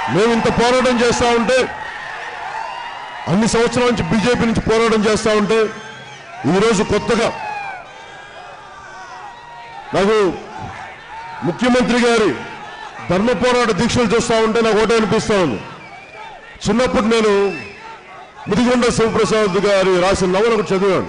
మేము ఇంత పోరాటం చేస్తా ఉంటే అన్ని సంవత్సరాల నుంచి బీజేపీ నుంచి పోరాటం చేస్తా ఉంటే ఈరోజు కొత్తగా నాకు ముఖ్యమంత్రి గారి ధర్మ పోరాట దీక్షలు చూస్తా ఉంటే నాకు ఒకటే అనిపిస్తా ఉంది చిన్నప్పుడు నేను ముదిగొండ శివప్రసాద్ గారి రాసిన నవల ఒకటి చదివాను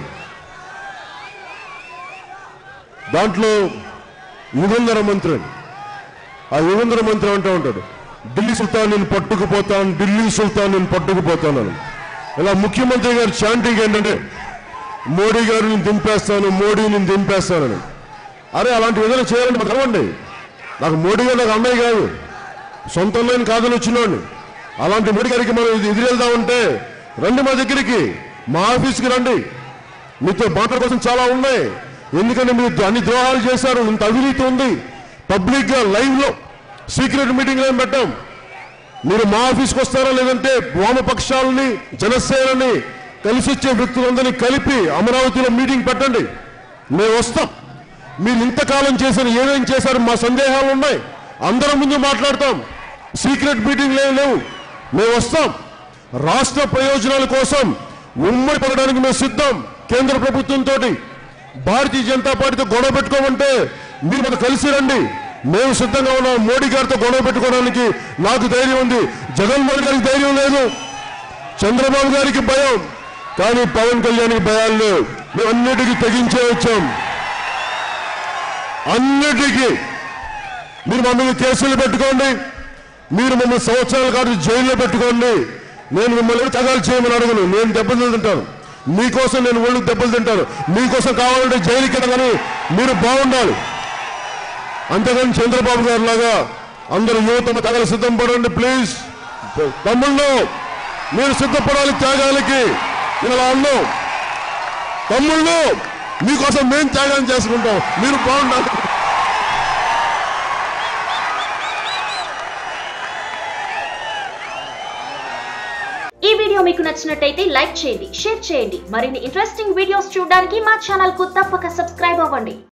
దాంట్లో యుగంధర మంత్రి అని. ఆ యుగంధర మంత్రి అంటూ ఉంటాడు ఢిల్లీ సుల్తాన్ నేను పట్టుకుపోతాను ఢిల్లీ సుల్తాన్ నేను పట్టుకుపోతాను అని. ఇలా ముఖ్యమంత్రి గారి చాంటింగ్ ఏంటంటే మోడీ గారు నేను దింపేస్తాను మోడీ నేను దింపేస్తానని అరే అలాంటి విధంగా చేయాలంటే మాకు అవ్వండి నాకు మోడీ గారు నాకు అన్నయ్య కాదు సొంతంలో నేను కాదని వచ్చినోడిని అలాంటి మోడీ గారికి మనం ఇది ఎదురెళ్దామంటే రండి మా దగ్గరికి మా ఆఫీస్కి రండి మీతో మాటల కోసం చాలా ఉన్నాయి ఎందుకంటే మీరు అన్ని ద్రోహాలు చేశారు ఇంత అవినీతి ఉంది పబ్లిక్ గా లైవ్ లో సీక్రెట్ మీటింగ్ ఏం పెట్టాం మీరు మా ఆఫీస్కి వస్తారా లేదంటే వామపక్షాలని జనసేనని కలిసి వచ్చే వ్యక్తులందరినీ కలిపి అమరావతిలో మీటింగ్ పెట్టండి మేము వస్తాం మీరు ఇంతకాలం చేసిన ఏమేం చేశారు మా సందేహాలు ఉన్నాయి అందరం ముందు మాట్లాడతాం సీక్రెట్ మీటింగ్ లేవు లేవు మేము వస్తాం రాష్ట్ర ప్రయోజనాల కోసం ఉమ్మడి పడడానికి మేము సిద్ధం కేంద్ర ప్రభుత్వంతో భారతీయ జనతా పార్టీతో గొడవ పెట్టుకోమంటే మీరు మాకు కలిసి రండి మేము సిద్ధంగా ఉన్నాం మోడీ గారితో గొడవ పెట్టుకోవడానికి నాకు ధైర్యం ఉంది జగన్మోహన్ గారికి ధైర్యం లేదు చంద్రబాబు గారికి భయం కానీ పవన్ కళ్యాణ్కి భయాలు లేవు మేము అన్నిటికీ తెగించే వచ్చాం అన్నిటికీ మీరు మా మీద కేసులు పెట్టుకోండి మీరు మమ్మల్ని సంవత్సరాల కాదు జైల్లో పెట్టుకోండి నేను మిమ్మల్ని తగాలు చేయమని అడగను నేను దెబ్బలు తింటాను మీకోసం నేను ఒళ్ళు దెబ్బలు తింటాను మీకోసం కావాలంటే జైలుకి వెళ్ళగాని మీరు బాగుండాలి అంతేగాని చంద్రబాబు గారు లాగా అందరూ యువత తగల సిద్ధం పడండి ప్లీజ్ తమ్ముళ్ళు మీరు సిద్ధపడాలి త్యాగాలకి ఇలా అన్నాం తమ్ముళ్ళు మీకోసం మేము త్యాగం చేసుకుంటాం మీరు బాగుండాలి ఈ వీడియో మీకు నచ్చినట్టయితే లైక్ చేయండి షేర్ చేయండి మరిన్ని ఇంట్రెస్టింగ్ వీడియోస్ చూడడానికి మా ఛానల్ కు తప్పక సబ్స్క్రైబ్ అవ్వండి